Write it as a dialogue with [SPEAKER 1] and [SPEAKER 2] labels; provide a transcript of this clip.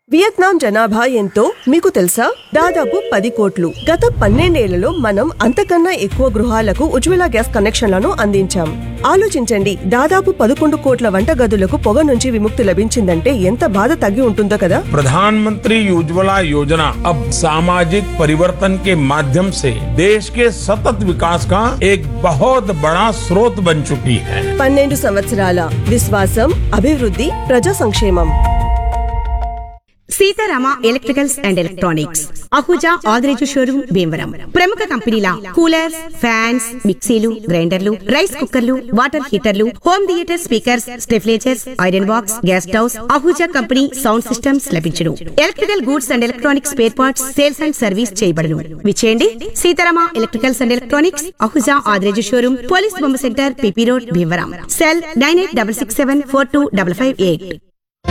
[SPEAKER 1] Vietnam జనాభా ఎంతో మీకు తెలుసా దాదాపు పది కోట్లు గత పన్నెండేళ్లలో మనం అంతకన్నా ఎక్కువ గృహాలకు ఉజ్వల గ్యాస్ కనెక్షన్లను అందించాం ఆలోచించండి దాదాపు పదకొండు కోట్ల వంటగదులకు పొగ నుంచి విముక్తి లభించిందంటే ఎంత బాధ తగ్గి ఉంటుందో కదా
[SPEAKER 2] प्रधानमंत्री उज्ज्वला योजना अब सामाजिक परिवर्तन के माध्यम से देश के सतत विकास का एक बहुत बड़ा स्रोत बन चुकी है
[SPEAKER 1] పన్నెండు సంవత్సరాల విశ్వాసం అభివృద్ధి ప్రజా సంక్షేమం
[SPEAKER 3] Seetharama electricals and electronics Ahuja Adireju showroom Bhimavaram ప్రముఖ కంపెనీల కూలర్స్ ఫ్యాన్స్ మిక్సీలు గ్రైండర్లు రైస్ కుక్కర్లు వాటర్ హీటర్లు home theatre speakers stabilisers iron box gas stoves Ahuja company sound systems లభించును electrical goods and electronics spare parts sales and service చేయబడును విచేయండి Seetharama electricals and electronics Ahuja Adireju showroom police బొమ్మ centre PP road Bhimavaram cell nine eight double six seven four two double five eight